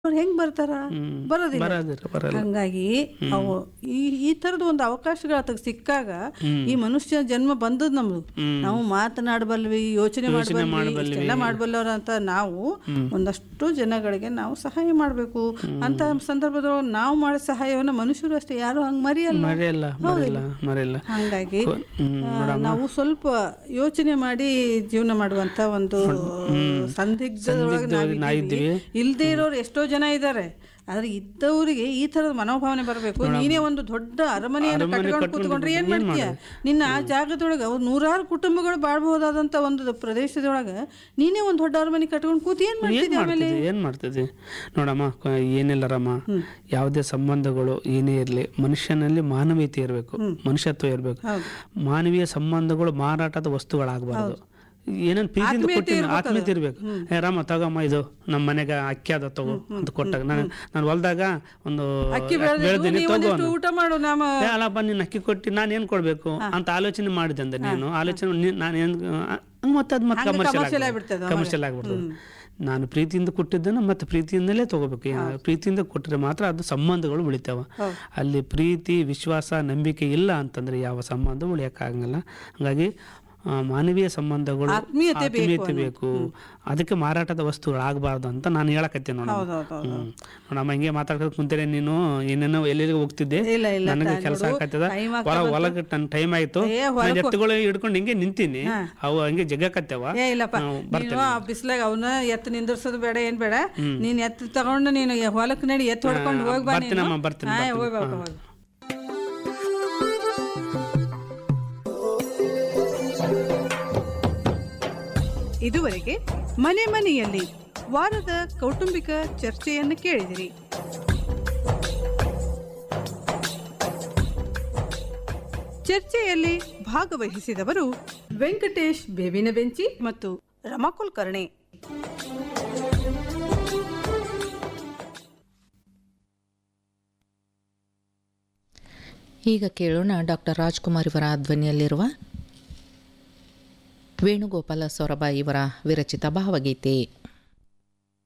ಅವ್ರು ಹೆಂಗ್ ಬರ್ತಾರ ಬರೋದಿಲ್ಲ ಬರೋದಿಲ್ಲ ಬರಲ್ಲ ಹಂಗಾಗಿ ಅವು ಈ ಈ ತರದ ಒಂದು ಅವಕಾಶಗಳು ಆತಗ್ ಸಿಕ್ಕಾಗ ಈ ಮನುಷ್ಯ ಜನ್ಮ ಬಂದದ್ ನಮ್ದು ನಾವು ಮಾತನಾಡಬಲ್ವಿ ಯೋಚನೆ ಮಾಡಬಲ್ವಿ ಇಷ್ಟೆಲ್ಲ ಮಾಡಬಲ್ಲವ್ರ ಅಂತ ನಾವು ಒಂದಷ್ಟು ಜನಗಳಿಗೆ ನಾವು ಸಹಾಯ ಮಾಡಬೇಕು ಅಂತ ಸಂದರ್ಭದೊಳಗೆ ನಾವು ಮಾಡೋ ಸಹಾಯವನ್ನ ಮನುಷ್ಯರು ಅಷ್ಟೇ ಯಾರು ಹಂಗ್ ಮರಿಯಲ್ಲ ಮರೆಯಲ್ಲ ಮರೆಯಲ್ಲ ಮರೆಯಲ್ಲ ಹಂಗಾಗಿ ಹ್ಮ್, ಆ, ನಾವು ಸ್ವಲ್ಪ ಯೋಚನೆ ಮಾಡಿ ಜೀವನ ಮಾಡುವಂತ ಒಂದು ಸಂದಿಗ್ಧದೊಳಗೆ ನಾವಿದ್ದೀವಿ ಇಲ್ದೇ ಇರೋರು ಎಷ್ಟೋ ಜನ ಇದ್ದಾರೆ ಆದ್ರೆ ಇದ್ದವರಿಗೆ ಈ ತರದ ಮನೋಭಾವನೆ ಬರಬೇಕು ನೀನೇ ಒಂದು ದೊಡ್ಡ ಅರಮನೆಯನ್ನು ಕಟ್ಕೊಂಡು ಕೂತ್ಕೊಂಡ್ರೆ ಏನ್ ಮಾಡ್ತೀಯ ನಿನ್ನ ಆ ಜಾಗದೊಳಗೆ ಅವ್ರು ನೂರಾರು ಕುಟುಂಬಗಳು ಬಾಳ್ಬಹುದಾದಂತ ಒಂದು ಪ್ರದೇಶದೊಳಗೆ ನೀನೇ ಒಂದು ದೊಡ್ಡ ಅರಮನೆ ಕಟ್ಕೊಂಡು ಕೂತಿ ಏನ್ ಏನ್ ಮಾಡ್ತಿದ್ದೆ ಆಮೇಲೆ ಮಾಡ್ತಿದ್ದೆ ಏನ್ ಮಾಡ್ತಿದ್ದೆ ನೋಡಮ್ಮ ಕ- ಏನಿಲ್ಲರಮ್ಮ ಯಾವುದೇ ಸಂಬಂಧಗಳು ಏನೇ ಇರಲಿ ಮನುಷ್ಯನಲ್ಲಿ ಮಾನವೀಯತೆ ಇರಬೇಕು ಮನುಷ್ಯತ್ವ ಇರಬೇಕು ಹೌದು. ಮಾನವೀಯ ಸಂಬಂಧಗಳು ಮಾರಾಟದ ವಸ್ತುಗಳಾಗಬಾರ್ದು ಏನೇನು ಪ್ರೀತಿಯಿಂದ ಕೊಟ್ಟಿನ ಆತ್ಮೀಯತೆ ಇರ್ಬೇಕು ಏ ರಾಮ ತಗಮ್ಮ ಇದು ನಮ್ಮ ಮನೆಗೆ ಅಕ್ಕಿ ಅದ ತಗೋ ಅಂತ ಕೊಟ್ಟಾಗ ನಾನು ನಾನು ಹೊಲ್ದಾಗ ಒಂದು ಅಕ್ಕಿ ಬೆಳೆದಿದ್ದು ಬೆಳೆದಿನಿ ನೀವು ತಗೋ ಒಂದಿಷ್ಟು ಊಟ ಮಾಡು ನಮ್ಮ ಏ ಅಲ್ಲಪ್ಪ ನೀನು ಅಕ್ಕಿ ಕೊಟ್ಟು ನಾನು ಏನು ಕೊಡಬೇಕು ಅಂತ ಆಲೋಚನೆ ಮಾಡಿದೆ ಅಂದ ನೀನು ಆಲೋಚನೆ ನೀ- ನಾನು ಏನು ಮತ್ತೆ ಅದು ಮತ್ತೆ commercial ಕಮರ್ಷಿಯಲ್ ಆಗ್ಬಿಡ್ತದೆ ಕಮರ್ಷಿಯಲ್ ಆಗ್ಬಿಡ್ತದೆ ನಾನು ಪ್ರೀತಿಯಿಂದ ಕೊಟ್ಟಿದ್ದನ್ನು ಮತ್ತೆ ಪ್ರೀತಿಯಿಂದಲೇ ತಗೋಬೇಕು ಯಾ- ಪ್ರೀತಿಯಿಂದ ಕೊಟ್ಟರೆ ಮಾತ್ರ ಅದು ಸಂಬಂಧಗಳು ಉಳಿತಾವ ಅಲ್ಲಿ ಪ್ರೀತಿ ವಿಶ್ವಾಸ ನಂಬಿಕೆ ಇಲ್ಲ ಅಂತಂದ್ರೆ ಯಾವ ಸಂಬಂಧ ಉಳಿಯೋಕ್ಕಾಗಲ್ಲ ಹಾಗಾಗಿ ಆ, ಮಾನವೀಯ ಸಂಬಂಧಗಳು ಆತ್ಮೀಯತೆ ಬೇಕು ಆತ್ಮೀಯತೆ ಬೇಕು ಅದಕ್ಕೆ ಮಾರಾಟದ ವಸ್ತುಗಳಾಗಬಾರ್ದು ಅಂತ ನಾನು ಹೇಳಕತ್ತೀನಿ ನೋಡ ಹೌದೌದು ಹ್ಮ್ ನೋಡಮ್ಮ ಹಿಂಗೆ ಮಾತಾಡ್ಕೊಂಡು ಕುಂತೇನೆ ನೀನು ಏನೇನೋ ಎಲ್ಲೆಲ್ಲಿ ಹೋಗ್ತಿದ್ದೆ ಇಲ್ಲ ಇಲ್ಲ ನನಗೆ ಕೆಲಸ ಆಕತ್ತದ time ಹೊರ ಒಳಗೆ ನನ್ನ ಟೈಮ್ ಆಯ್ತು ಏ, ನಾನು ಎತ್ತುಗಳು ಹಿಡ್ಕೊಂಡು ಹಿಂಗೆ ನಿಂತೀನಿ ಅವು ಹಂಗೆ ಜಗ್ಗಕತ್ತೇವ ಏ ಇಲ್ಲಪ್ಪ ನೀನು ಆ ಬಿಸ್ಲಾಗ ಅವನ್ನ ಎತ್ತು ನಿಂದ್ರಸೋದು ಬೇಡ ಏನ್ ಬೇಡ ನೀನ್ ಎತ್ತು ತಗೊಂಡು ನೀನು ಹೊಲಕ್ ನಡಿ ಎತ್ತು ಹೊಡ್ಕೊಂಡು ಹೋಗಿ ಬಾ ನೀನು ಬರ್ತೀನಮ್ಮ ಬರ್ತೀನಿ ಹಾ, ಬರ್ತೀನಿ. ಹೋಗ್ ಬಾ, ಹೋಗ್ ಬಾ. ಇದುವರೆಗೆ ಮನೆ ಮನೆಯಲ್ಲಿ ವಾರದ ಕೌಟುಂಬಿಕ ಚರ್ಚೆಯನ್ನು ಕೇಳಿದಿರಿ ಚರ್ಚೆಯಲ್ಲಿ ಭಾಗವಹಿಸಿದವರು ವೆಂಕಟೇಶ್ ಬೇವಿನ ಬೆಂಚಿ ಮತ್ತು ರಮಾ ಕುಲಕರ್ಣಿ ಈಗ ಕೇಳೋಣ ಡಾಕ್ಟರ್ ರಾಜ್ಕುಮಾರ್ ಇವರ ಧ್ವನಿಯಲ್ಲಿರುವ ವೇಣುಗೋಪಾಲ ಸೊರಬ ಇವರ ವಿರಚಿತ ಭಾವಗೀತೆ